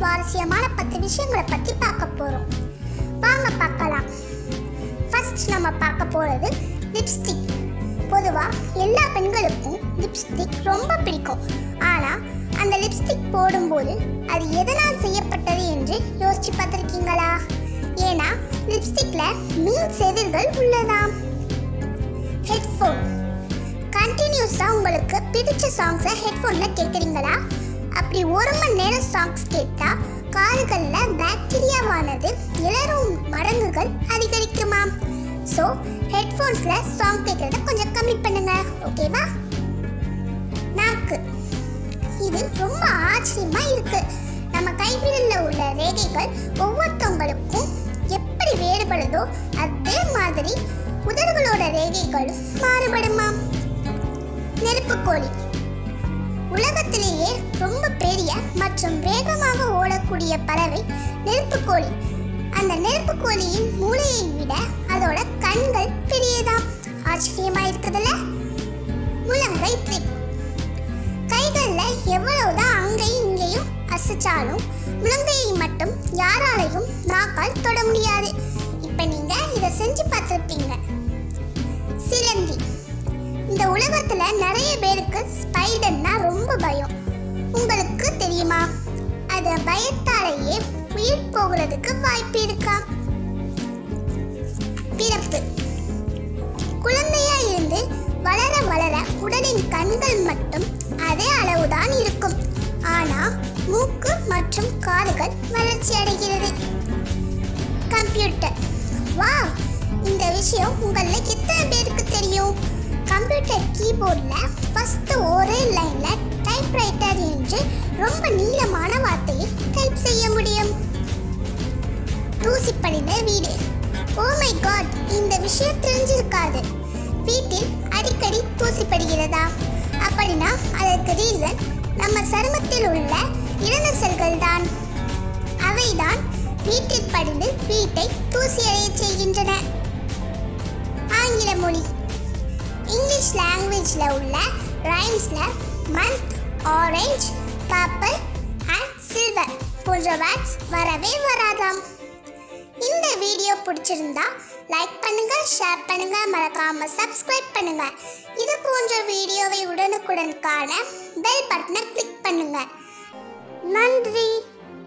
சுவாரஸ்யமான பத்து விஷயங்களை பற்றி பார்க்க போகிறோம் வாங்க பார்க்கலாம் ஃபர்ஸ்ட் நம்ம பார்க்க போகிறது லிப்ஸ்டிக் பொதுவாக எல்லா பெண்களுக்கும் லிப்ஸ்டிக் ரொம்ப பிடிக்கும் ஆனால் அந்த லிப்ஸ்டிக் போடும்போது அது எதனால் செய்யப்பட்டது என்று யோசிச்சு பார்த்துருக்கீங்களா ஏன்னா லிப்ஸ்டிக்ல மின் செதில்கள் உள்ளதாம் ஹெட்ஃபோன் கண்டினியூஸாக உங்களுக்கு பிடிச்ச சாங்ஸை ஹெட்ஃபோனில் கேட்குறீங்களா அப்படி ஒரு மணி நேரம் சாங்ஸ் கேட்டால் காதுகளில் பாக்டீரியாவானது இளரும் மடங்குகள் அதிகரிக்குமாம் ஸோ ஹெட்ஃபோன்ஸில் சாங் கேட்குறத கொஞ்சம் கம்மி பண்ணுங்க ஓகேவா நாக்கு இது ரொம்ப ஆச்சரியமா இருக்கு நம்ம கைவிரலில் உள்ள ரேகைகள் ஒவ்வொருத்தவங்களுக்கும் எப்படி வேறுபடுதோ அதே மாதிரி உதடுகளோட ரேகைகளும் மாறுபடுமாம் நெருப்புக்கோழி உலகத்திலேயே ரொம்ப பெரிய மற்றும் வேகமாக ஓடக்கூடிய பறவை நெருப்புக்கோழி அந்த நெருப்புக்கோழியின் மூளையை விட அதோட கண்கள் பெரியதாம் ஆச்சரியமா இருக்குதுல்ல முழங்கை ட்ரிக் கைகள்ல எவ்வளவுதான் அங்கேயும் இங்கேயும் அசைச்சாலும் முழங்கையை மட்டும் யாராலையும் நாக்கால் தொட முடியாது இப்ப நீங்க இதை செஞ்சு பார்த்துருப்பீங்க சிலந்தி இந்த உலகத்துல நிறைய பேருக்கு ஸ்பைடர்னா ரொம்ப பயம் உங்களுக்கு தெரியுமா அது பயத்தாலேயே உயிர் போகிறதுக்கு வாய்ப்பு இருக்கா பிறப்பு குழந்தையா இருந்து வளர வளர உடலின் கண்கள் மட்டும் அதே அளவுதான் இருக்கும் ஆனா மூக்கு மற்றும் காதுகள் வளர்ச்சி அடைகிறது கம்ப்யூட்டர் வா இந்த விஷயம் உங்கள எத்தனை பேருக்கு தெரியும் கம்ப்யூட்டர் கீபோர்டில் ஃபர்ஸ்ட் ஒரே லைனில் டைப்ரைட்டர் என்று ரொம்ப நீளமான வார்த்தையை டைப் செய்ய முடியும் தூசி படிந்த வீடு ஓ மை காட் இந்த விஷயம் தெரிஞ்சிருக்காது வீட்டில் அடிக்கடி தூசி படுகிறதா அப்படின்னா அதற்கு ரீசன் நம்ம சருமத்தில் உள்ள இறந்த செல்கள் தான் அவைதான் வீட்டில் படிந்து வீட்டை தூசி அடையச் செய்கின்றன ஆங்கில மொழி இங்கிலீஷ் லாங்குவேஜில் உள்ள ரைம்ஸில் month orange purple and silver போன்ற வேர்ட்ஸ் வரவே வராதாம் இந்த வீடியோ பிடிச்சிருந்தா லைக் பண்ணுங்க ஷேர் பண்ணுங்க மறக்காம சப்ஸ்கிரைப் பண்ணுங்க இது போன்ற வீடியோவை உடனுக்குடன் காண பெல் பட்டனை கிளிக் பண்ணுங்க நன்றி